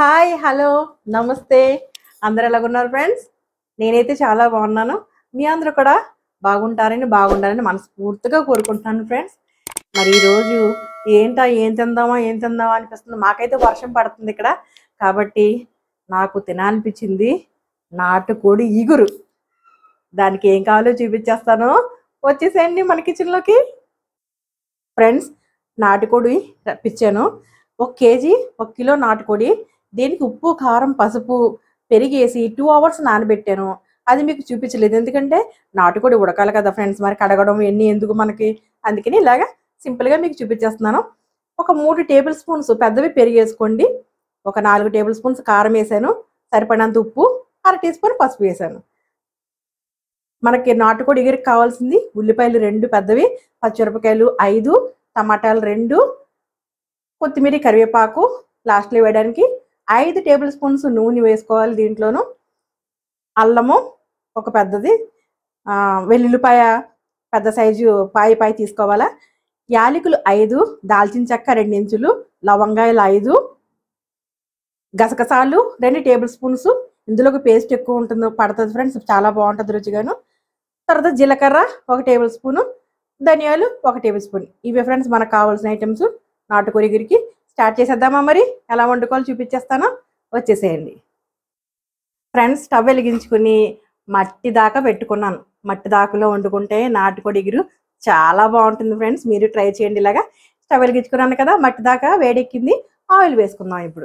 Hi hello నమస్తే అందరు ఎలాగున్నారు friends నేనైతే చాలా బాగున్నాను మీ అందరూ కూడా బాగుంటారని బాగుండాలని మనస్ఫూర్తిగా కోరుకుంటున్నాను ఫ్రెండ్స్ మరి ఈరోజు ఏంటా ఏం తిందామా ఏం తిందామా అనిపిస్తుంది మాకైతే వర్షం పడుతుంది ఇక్కడ కాబట్టి నాకు తినాలనిపించింది నాటుకోడి ఈగురు దానికి ఏం కావాలో చూపించేస్తాను వచ్చేసేయండి మన కిచెన్లోకి ఫ్రెండ్స్ నాటుకోడి రప్పించాను ఒక కేజీ ఒక కిలో నాటుకోడి దీనికి ఉప్పు కారం పసుపు పెరిగేసి టూ అవర్స్ నానబెట్టాను అది మీకు చూపించలేదు ఎందుకంటే నాటుకోడి ఉడకాలి కదా ఫ్రెండ్స్ మరి కడగడం ఎన్ని ఎందుకు మనకి అందుకని ఇలాగా సింపుల్గా మీకు చూపించేస్తున్నాను ఒక మూడు టేబుల్ స్పూన్స్ పెద్దవి పెరిగేసుకోండి ఒక నాలుగు టేబుల్ స్పూన్స్ కారం వేసాను సరిపడినంత ఉప్పు అర టీ స్పూన్ పసుపు వేసాను మనకి నాటుకోడి ఎగిరికి కావాల్సింది ఉల్లిపాయలు రెండు పెద్దవి పచ్చిమిరపకాయలు ఐదు టమాటాలు రెండు కొత్తిమీర కరివేపాకు లాస్ట్లో వేయడానికి ఐదు టేబుల్ స్పూన్స్ నూనె వేసుకోవాలి దీంట్లోను అల్లము ఒక పెద్దది ఆ, వెల్లుల్లిపాయ పెద్ద సైజు పాయి పాయి తీసుకోవాలా యాలకులు ఐదు దాల్చిన చెక్క రెండు ఇంచులు లవంగాయలు ఐదు గసగసాలు రెండు టేబుల్ స్పూన్స్ ఇందులోకి పేస్ట్ ఎక్కువ ఉంటుంది పడుతుంది ఫ్రెండ్స్ చాలా బాగుంటుంది రుచిగాను తర్వాత జీలకర్ర ఒక టేబుల్ స్పూను ధనియాలు ఒక టేబుల్ స్పూన్ ఇవి ఫ్రెండ్స్ మనకు కావాల్సిన ఐటమ్స్ నాటుకూర గిరికి స్టార్ట్ చేసేద్దామా మరి ఎలా వండుకోవాలో చూపించేస్తాను వచ్చేసేయండి ఫ్రెండ్స్ స్టవ్ వెలిగించుకుని మట్టి దాకా పెట్టుకున్నాను మట్టి దాకలో వండుకుంటే నాటుకోడి ఎగురు చాలా బాగుంటుంది ఫ్రెండ్స్ మీరు ట్రై చేయండి ఇలాగా స్టవ్ వెలిగించుకున్నాను కదా మట్టి దాకా వేడెక్కింది ఆయిల్ వేసుకుందాం ఇప్పుడు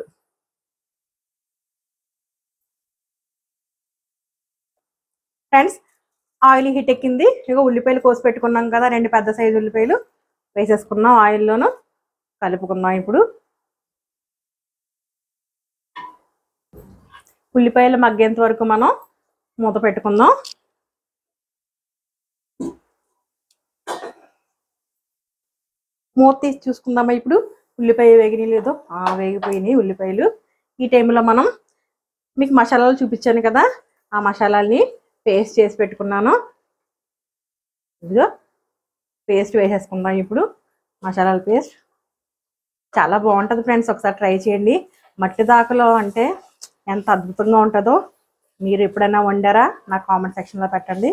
ఫ్రెండ్స్ ఆయిల్ హీట్ ఎక్కింది ఇక ఉల్లిపాయలు కోసి పెట్టుకున్నాం కదా రెండు పెద్ద సైజు ఉల్లిపాయలు వేసేసుకున్నాం ఆయిల్లోను కలుపుకుందాం ఇప్పుడు ఉల్లిపాయలు మగ్గేంత వరకు మనం మూత పెట్టుకుందాం మూత తీసి చూసుకుందామా ఇప్పుడు ఉల్లిపాయ వేగినాయి లేదో ఆ, వేగిపోయినాయి ఉల్లిపాయలు ఈ టైంలో మనం మీకు మసాలాలు చూపించాను కదా ఆ మసాలాల్ని పేస్ట్ చేసి పెట్టుకున్నాను ఇదిగో పేస్ట్ వేసేసుకుందాం ఇప్పుడు మసాలాల పేస్ట్ చాలా బాగుంటుంది ఫ్రెండ్స్ ఒకసారి ట్రై చేయండి మట్టి దాకలో అంటే ఎంత అద్భుతంగా ఉంటుందో మీరు ఎప్పుడైనా వండారా నా కామెంట్ సెక్షన్లో పెట్టండి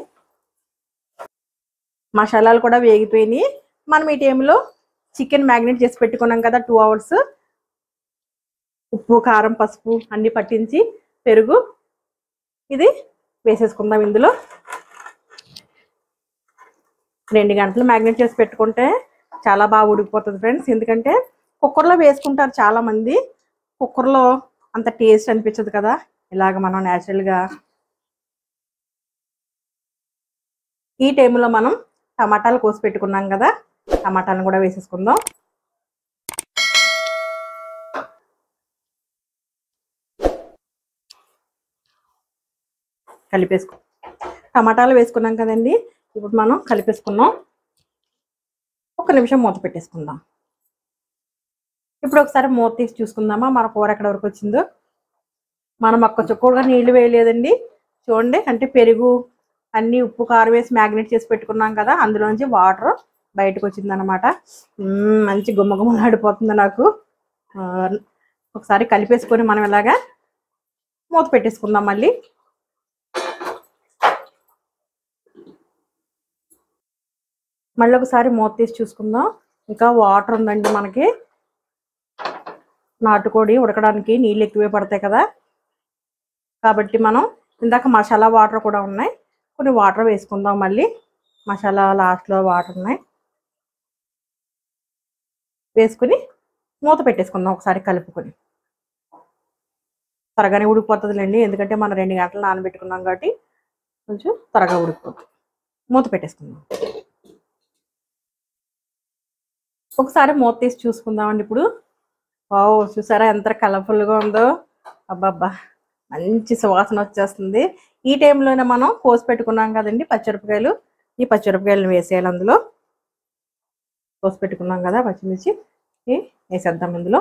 మసాలాలు కూడా వేగిపోయినాయి మనం ఈ టైంలో చికెన్ మ్యాగ్నేట్ చేసి పెట్టుకున్నాం కదా టూ అవర్స్ ఉప్పు కారం పసుపు అన్ని పట్టించి పెరుగు ఇది వేసేసుకుందాం ఇందులో రెండు గంటలు మ్యాగ్నేట్ చేసి పెట్టుకుంటే చాలా బాగా ఉడికిపోతుంది ఫ్రెండ్స్ ఎందుకంటే కుక్కర్లో వేసుకుంటారు చాలా మంది కుక్కర్లో అంత టేస్ట్ అనిపించదు కదా ఇలాగ మనం న్యాచురల్గా ఈ టైంలో మనం టమాటాలు కోసి పెట్టుకున్నాం కదా టమాటాలను కూడా వేసేసుకుందాం కలిపేసుకో టమాటాలు వేసుకున్నాం కదండి ఇప్పుడు మనం కలిపేసుకున్నాం ఒక నిమిషం మూత పెట్టేసుకుందాం ఇప్పుడు ఒకసారి మూత తీసి చూసుకుందామా మన కూర ఎక్కడ వరకు వచ్చిందో మనం ఒక్క చుక్క కూడా నీళ్లు వేయలేదండి చూడండి అంటే పెరుగు అన్ని ఉప్పు కారం వేసి మ్యాగ్నేట్ చేసి పెట్టుకున్నాం కదా అందులోంచి వాటర్ బయటకు వచ్చిందనమాట మ్మ్, మంచి గుమ్మ గుమ్మలాడిపోతుంది నాకు ఆ, ఒకసారి కలిపేసుకొని మనం ఇలాగా మూత పెట్టేసుకుందాం మళ్ళీ మళ్ళీ ఒకసారి మూత తీసి చూసుకుందాం ఇంకా వాటర్ ఉందండి మనకి నాటుకోడి ఉడకడానికి నీళ్ళు ఎక్కువే పడతాయి కదా కాబట్టి మనం ఇందాక మసాలా వాటర్ కూడా ఉన్నాయి కొన్ని వాటర్ వేసుకుందాం మళ్ళీ మసాలా లాస్ట్లో వాటర్ ఉన్నాయి వేసుకుని మూత పెట్టేసుకుందాం ఒకసారి కలుపుకొని త్వరగానే ఉడికిపోతుందిలేండి ఎందుకంటే మనం రెండు గంటలు నానబెట్టుకున్నాం కాబట్టి కొంచెం త్వరగా ఉడికిపోతుంది మూత పెట్టేసుకుందాం ఒకసారి మూత తీసి చూసుకుందామండి ఇప్పుడు వావ్ చూసారా ఎంత కలర్ఫుల్గా ఉందో అబ్బబ్బా మంచి సువాసన వచ్చేస్తుంది ఈ టైంలోనే మనం కోసి పెట్టుకున్నాం కదండి పచ్చిమిరపకాయలు ఈ పచ్చిమిరపకాయలు వేసేయాలి అందులో కోసి పెట్టుకున్నాం కదా పచ్చిమిర్చి ఇవి వేసేద్దాం ఇందులో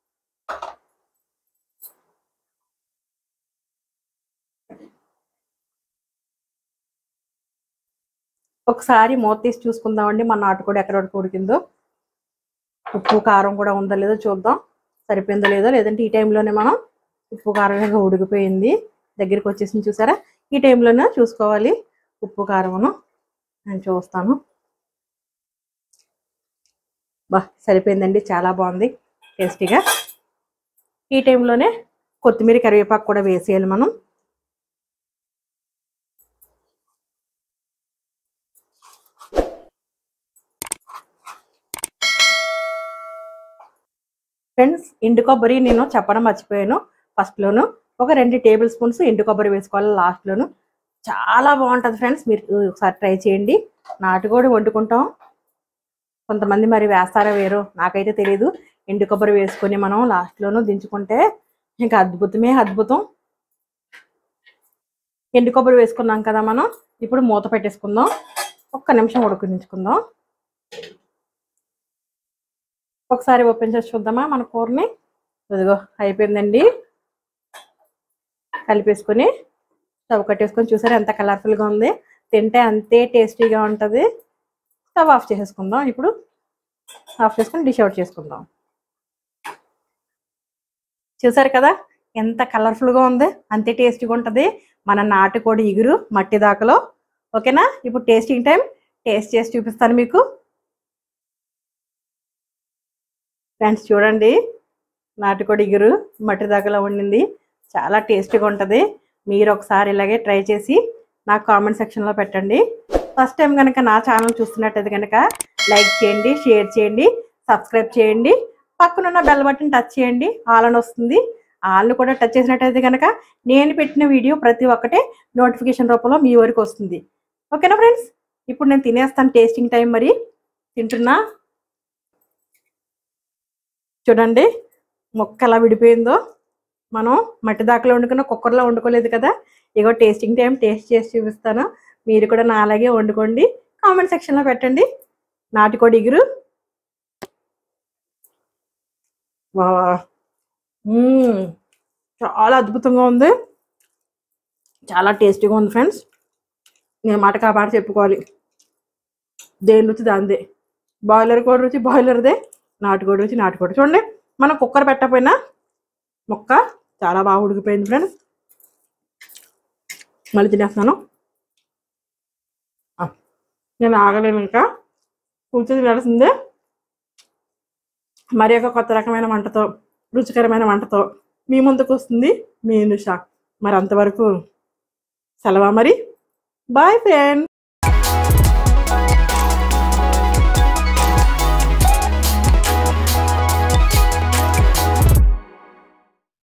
ఒకసారి మూత తీసి చూసుకుందామండి మన నాటుకోడి ఎక్కడ వరకు ఉడికిందో ఉప్పు కారం కూడా ఉందో లేదో చూద్దాం సరిపోయిందో లేదో లేదంటే ఈ టైంలోనే మనం ఉప్పు కారంగా ఉడికిపోయింది దగ్గరికి వచ్చేసింది చూసారా ఈ టైంలోనే చూసుకోవాలి ఉప్పు కారమును నేను చూస్తాను బా సరిపోయిందండి చాలా బాగుంది టేస్టీగా ఈ టైంలోనే కొత్తిమీర కరివేపాకు కూడా వేసేయాలి మనం ఫ్రెండ్స్ ఎండు కొబ్బరి నేను చెప్పడం మర్చిపోయాను ఫస్ట్లోను ఒక రెండు టేబుల్ స్పూన్స్ ఎండు కొబ్బరి వేసుకోవాలి లాస్ట్లోను చాలా బాగుంటుంది ఫ్రెండ్స్ మీరు ఒకసారి ట్రై చేయండి నాటుకోడి వండుకుంటాం కొంతమంది మరి వేస్తారో వేరో నాకైతే తెలియదు ఎండు కొబ్బరి వేసుకొని మనం లాస్ట్లోను దించుకుంటే ఇంకా అద్భుతమే అద్భుతం ఎండు కొబ్బరి వేసుకున్నాం కదా మనం ఇప్పుడు మూత పెట్టేసుకుందాం ఒక్క నిమిషం ఉడికించుకుందాం ఒకసారి ఓపెన్ చేసి చూద్దామా మన కూరని ఇదిగో అయిపోయిందండి కలిపేసుకొని స్టవ్ కట్టేసుకొని చూసారా ఎంత కలర్ఫుల్గా ఉంది తింటే అంతే టేస్టీగా ఉంటుంది స్టవ్ ఆఫ్ చేసేసుకుందాం ఇప్పుడు ఆఫ్ చేసుకొని డిష్ అవుట్ చేసుకుందాం చూసారు కదా ఎంత కలర్ఫుల్గా ఉంది అంతే టేస్టీగా ఉంటుంది మన నాటుకోడి ఇగురు మట్టి దాకలో ఓకేనా ఇప్పుడు టేస్టింగ్ టైం టేస్ట్ చేసి చూపిస్తాను మీకు ఫ్రెండ్స్ చూడండి నాటుకోడి ఇగురు మట్టి దాకలో వండింది చాలా టేస్టీగా ఉంటుంది మీరు ఒకసారి ఇలాగే ట్రై చేసి నాకు కామెంట్ సెక్షన్లో పెట్టండి ఫస్ట్ టైం కనుక నా ఛానల్ చూస్తున్నట్టయితే కనుక లైక్ చేయండి షేర్ చేయండి సబ్స్క్రైబ్ చేయండి పక్కనున్న బెల్ బటన్ టచ్ చేయండి ఆల్ అని వస్తుంది ఆల్ని కూడా టచ్ చేసినట్టయితే కనుక నేను పెట్టిన వీడియో ప్రతి ఒక్కటే నోటిఫికేషన్ రూపంలో మీ వరకు వస్తుంది ఓకేనా ఫ్రెండ్స్ ఇప్పుడు నేను తినేస్తాను టేస్టింగ్ టైం మరి తింటున్నా చూడండి మొక్క ఎలా విడిపోయిందో మనం మట్టి దాకలో వండుకున్న కుక్కర్లో వండుకోలేదు కదా ఇగో టేస్టింగ్ టైం టేస్ట్ చేసి చూపిస్తాను మీరు కూడా నా అలాగే వండుకోండి కామెంట్ సెక్షన్లో పెట్టండి నాటుకోడి ఇగురు వా మ్మ్. చాలా అద్భుతంగా ఉంది చాలా టేస్టీగా ఉంది ఫ్రెండ్స్ నేను మాట కాపాడు చెప్పుకోవాలి దేని రుచి దాందే బాయిలర్ కోడి రుచి బాయిలర్దే నాటుకోడి రుచి నాటుకోడి చూడండి మనం కుక్కర్ పెట్టకపోయినా మొక్క చాలా బాగా ఉడికిపోయింది ఫ్రెండ్స్ మళ్ళీ తినేస్తున్నాను ఆ, నేను ఆగలేను ఇంకా కూర్చొని తినాల్సిందే మరి ఒక కొత్త రకమైన వంటతో రుచికరమైన వంటతో మీ ముందుకు వస్తుంది మీ నిషా మరి అంతవరకు సెలవా మరి బాయ్ ఫ్రెండ్